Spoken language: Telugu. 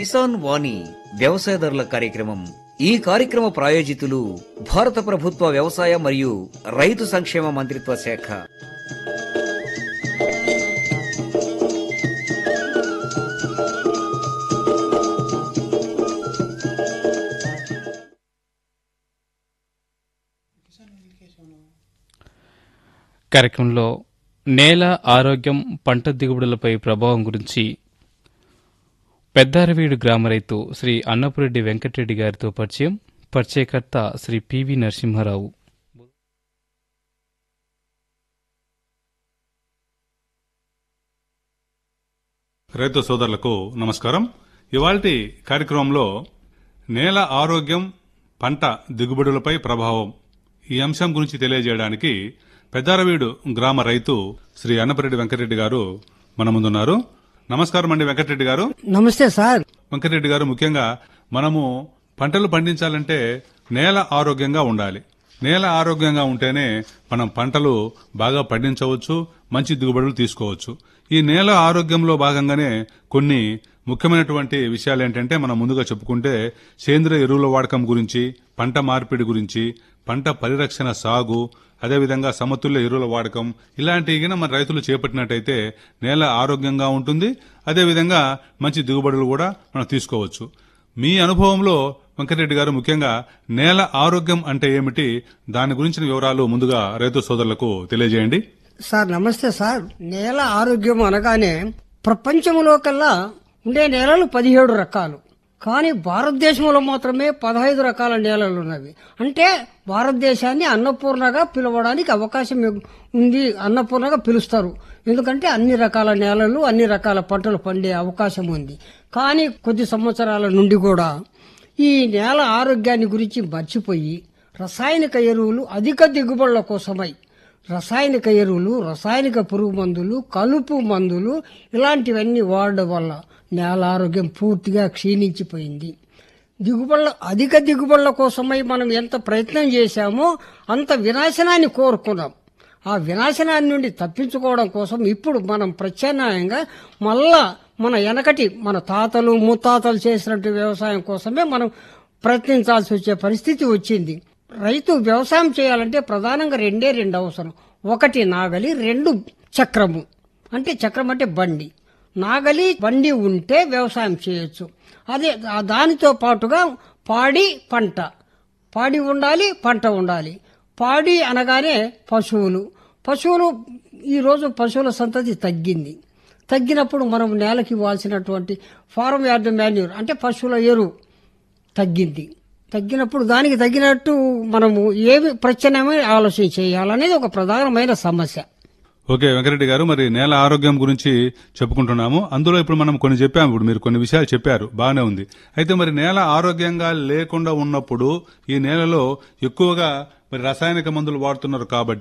కిసాన్ వాణి వ్యవసాయదారుల కార్యక్రమం ఈ కార్యక్రమ ప్రాయోజితులు భారత ప్రభుత్వ వ్యవసాయ మరియు రైతు సంక్షేమ మంత్రిత్వ శాఖ కార్యక్రమంలో నేల ఆరోగ్యం పంట దిగుబడులపై ప్రభావం గురించి పెద్దారవీడు గ్రామ రైతు శ్రీ అన్నపురెడ్డి వెంకటరెడ్డి గారితో పరిచయం పరిచయకర్త శ్రీ పివి నరసింహారావు రైతు సోదరులకు నమస్కారం ఇవాల్టి కార్యక్రమంలో నేల ఆరోగ్యం పంట దిగుబడులపై ప్రభావం ఈ అంశం గురించి తెలియజేయడానికి పెద్దారవీడు గ్రామ రైతు శ్రీ అన్నపరెడ్డి వెంకటరెడ్డి గారు మన ముందున్నారు నమస్కారం అండి వెంకటరెడ్డి గారు నమస్తే సార్ వెంకటరెడ్డి గారు ముఖ్యంగా మనము పంటలు పండించాలంటే నేల ఆరోగ్యంగా ఉండాలి నేల ఆరోగ్యంగా ఉంటేనే మనం పంటలు బాగా పండించవచ్చు మంచి దిగుబడులు తీసుకోవచ్చు ఈ నేల ఆరోగ్యంలో భాగంగానే కొన్ని ముఖ్యమైనటువంటి విషయాలు ఏంటంటే మనం ముందుగా చెప్పుకుంటే సేంద్రియ ఎరువుల వాడకం గురించి పంట మార్పిడి గురించి పంట పరిరక్షణ సాగు అదేవిధంగా సమతుల్య ఎరువుల వాడకం ఇలాంటివి గిన మన రైతులు చేపట్టినట్టయితే నేల ఆరోగ్యంగా ఉంటుంది అదేవిధంగా మంచి దిగుబడులు కూడా మనం తీసుకోవచ్చు మీ అనుభవంలో వెంకటరెడ్డి గారు ముఖ్యంగా నేల ఆరోగ్యం అంటే ఏమిటి దాని గురించిన వివరాలు ముందుగా రైతు సోదరులకు తెలియజేయండి సార్ నమస్తే సార్ నేల ఆరోగ్యం అనగానే ప్రపంచంలో కల్లా ఉండే నేలలు పదిహేడు రకాలు కానీ భారతదేశంలో మాత్రమే పదహైదు రకాల నేలలు ఉన్నవి అంటే భారతదేశాన్ని అన్నపూర్ణగా పిలవడానికి అవకాశం ఉంది అన్నపూర్ణగా పిలుస్తారు ఎందుకంటే అన్ని రకాల నేలలు అన్ని రకాల పంటలు పండే అవకాశం ఉంది కానీ కొద్ది సంవత్సరాల నుండి కూడా ఈ నేల ఆరోగ్యాన్ని గురించి మర్చిపోయి రసాయనిక ఎరువులు అధిక దిగుబడుల కోసమై రసాయనిక ఎరువులు రసాయనిక పురుగు మందులు కలుపు మందులు ఇలాంటివన్నీ వాడడం వల్ల నేల ఆరోగ్యం పూర్తిగా క్షీణించిపోయింది దిగుబడుల అధిక దిగుబడుల కోసమై మనం ఎంత ప్రయత్నం చేశామో అంత వినాశనాన్ని కోరుకున్నాం ఆ వినాశనాన్ని నుండి తప్పించుకోవడం కోసం ఇప్పుడు మనం ప్రత్యామ్నాయంగా మళ్ళా మన వెనకటి మన తాతలు ముత్తాతలు చేసినట్టు వ్యవసాయం కోసమే మనం ప్రయత్నించాల్సి వచ్చే పరిస్థితి వచ్చింది రైతు వ్యవసాయం చేయాలంటే ప్రధానంగా రెండే రెండు అవసరం ఒకటి నాగలి రెండు చక్రము అంటే చక్రం అంటే బండి నాగలి బండి ఉంటే వ్యవసాయం చేయొచ్చు అదే ఆ దానితో పాటుగా పాడి పంట పాడి ఉండాలి పంట ఉండాలి పాడి అనగానే పశువులు పశువులు ఈరోజు పశువుల సంతతి తగ్గింది తగ్గినప్పుడు మనం నేలకి ఇవ్వాల్సినటువంటి ఫారం యార్డ్ మాన్యూర్ అంటే పశువుల ఎరువు తగ్గింది తగ్గినప్పుడు దానికి తగ్గినట్టు మనము ఏమి ప్రత్యామ్నాయమే ఆలోచన చేయాలనేది ఒక ప్రధానమైన సమస్య ఓకే వెంకరెడ్డి గారు మరి నేల ఆరోగ్యం గురించి చెప్పుకుంటున్నాము అందులో ఇప్పుడు మనం కొన్ని చెప్పాము ఇప్పుడు మీరు కొన్ని విషయాలు చెప్పారు బాగానే ఉంది అయితే మరి నేల ఆరోగ్యంగా లేకుండా ఉన్నప్పుడు ఈ నేలలో ఎక్కువగా మరి రసాయనిక మందులు వాడుతున్నారు కాబట్టి